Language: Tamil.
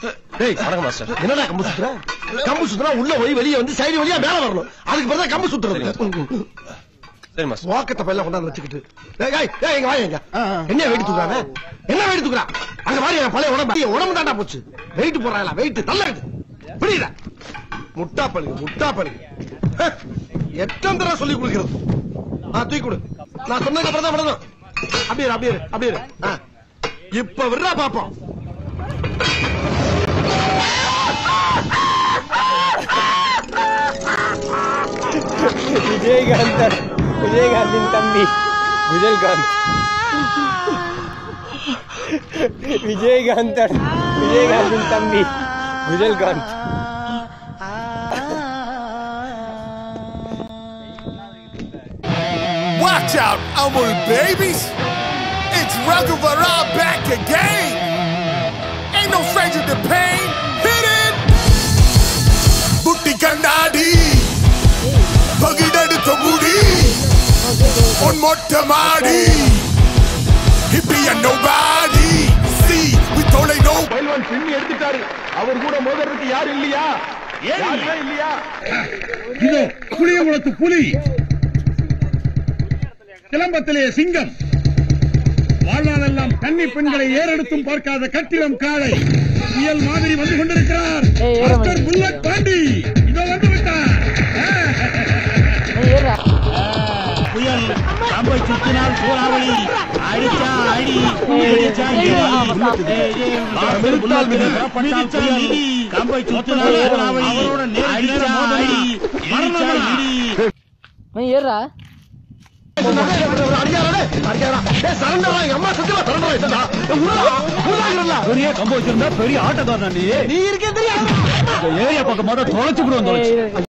டேய் வணக்கம் மாஸ்டர் என்னடா கம்பு சுத்துற கம்பு சுத்துறா உள்ள போய் வெளிய வந்து சைடு வழியா மேல வரணும் அதுக்கு பிறகு தான் கம்பு சுத்துறது சரி மாஸ்டர் வாக்கத்தை பையில கொண்டாந்து வச்சுக்கிட்டு ஏய், ஏய், ஏய், இங்க வாங்க இங்க. என்ன வெயிட் தூக்குறாங்க என்ன வெயிட் தூக்குறா அங்க மாதிரி என் பழைய உடம்பு என் உடம்பு தாண்டா போச்சு வெயிட் போடுறாங்களா வெயிட் தள்ளாது புரியுதா முட்டா பழுகு முட்டா பழுகு ஹ, எத்தனை தடவை சொல்லி கொடுக்கிறது ஆ தூக்கி கொடு நான் சொன்னதுக்கு அப்புறம் தான் விடணும் அப்படியே இரு, அப்படியே இரு, அப்படியே இரு. ஆ. இப்ப விடுறா பாப்போம் விஜயகாந்த் விஜயகாந்தின் தம்பி குஜல்காந்த் விஜயகாந்த் விஜயகாந்தின் தம்பி குஜல்காந்த் Watch out, Amul babies! It's Raghuvaram back again! Ain't no stranger to pain, hit it! புட்டி கண்ணாடி பகிடெடுத்த முடி உன் மொட்டை மாடி ஹிப்பிய நோபாடி சி வி தொலை நோ பயில்வான் பின்னி எடுத்துட்டாரு அவர் கூட மோதுறதுக்கு யாரும் இல்லையா யாருமே இல்லையா இதோ புளியங்குளத்து புலி சிலம்பத்திலே சிங்கம் வாழ்நாளெல்லாம் கன்னி பெண்களை ஏறெடுத்தும் பார்க்காத கட்டிடம் காளை புயல் மாதிரி வந்து கொண்டிருக்கிறார் டாக்டர் புல்லட் பாண்டி இதோ வந்து விட்டார் புயல் கம்பை சுத்தினால் சூறாவளி அடிச்சா அடி இடிச்சா இடி புறப்பட்டால் புயல் கம்பை சுத்தினால் சூறாவளி அடிச்சா அடி இடிச்சா இடி ஏறா பெரிய கம்பை வச்சிருந்தா பெரிய ஆட்டக்காரன் நீ நீ இருக்கே தெரியாது ஏரியா பக்கம் மட்டும் தொலைச்சு விடுவோம் தொலைச்சு